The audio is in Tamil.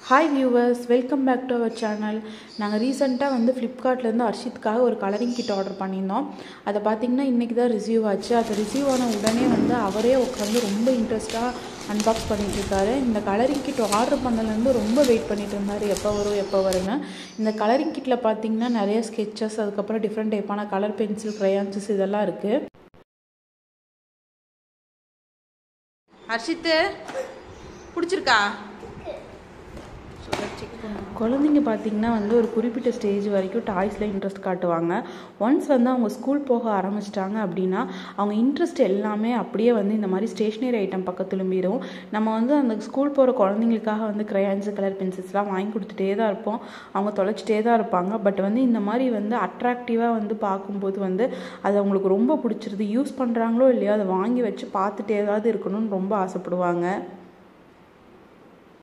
hi viewers welcome back to our channel நாங்கள் ரீசெண்டாக வந்து ஃப்ளிப்கார்ட்லேருந்து அர்ஷித்காக ஒரு கலரிங் கிட் ஆர்டர் பண்ணியிருந்தோம் அதை பார்த்திங்கன்னா இன்றைக்கி தான் ரிசீவ் ஆச்சு அது ரிசீவ் ஆன உடனே வந்து அவரே உட்காந்து ரொம்ப இன்ட்ரெஸ்ட்டாக அன்பாக்ஸ் பண்ணிட்டு இருக்காரு இந்த கலரிங் கிட் ஆர்டர் பண்ணலேருந்து ரொம்ப வெயிட் பண்ணிட்டு இருந்தார் எப்போ வரும் எப்போ வரும்னு இந்த கலரிங் கிட்டில் பார்த்தீங்கன்னா நிறைய ஸ்கெச்சஸ் அதுக்கப்புறம் டிஃப்ரெண்ட் டைப்பான கலர் பென்சில் க்ரையான்சஸ் இதெல்லாம் இருக்குது ஹர்ஷித்து பிடிச்சிருக்கா குழந்தைங்க பார்த்திங்கன்னா வந்து ஒரு குறிப்பிட்ட ஸ்டேஜ் வரைக்கும் டாய்ஸில் இன்ட்ரெஸ்ட் காட்டுவாங்க ஒன்ஸ் வந்து அவங்க ஸ்கூல் போக ஆரம்பிச்சிட்டாங்க அப்படின்னா அவங்க இன்ட்ரெஸ்ட் எல்லாமே அப்படியே வந்து இந்த மாதிரி ஸ்டேஷ்னரி ஐட்டம் பக்கம் திரும்பிடும் நம்ம வந்து அந்த ஸ்கூல் போகிற குழந்தைங்களுக்காக வந்து க்ரையான்ஸு கலர் பென்சில்ஸ்லாம் வாங்கி கொடுத்துட்டே தான் இருப்போம் அவங்க தொலைச்சிட்டே தான் இருப்பாங்க பட் வந்து இந்த மாதிரி வந்து அட்ராக்டிவாக வந்து பார்க்கும்போது வந்து அது அவங்களுக்கு ரொம்ப பிடிச்சிருது யூஸ் பண்ணுறாங்களோ இல்லையோ அதை வாங்கி வச்சு பார்த்துட்டே ஏதாவது இருக்கணும்னு ரொம்ப ஆசைப்படுவாங்க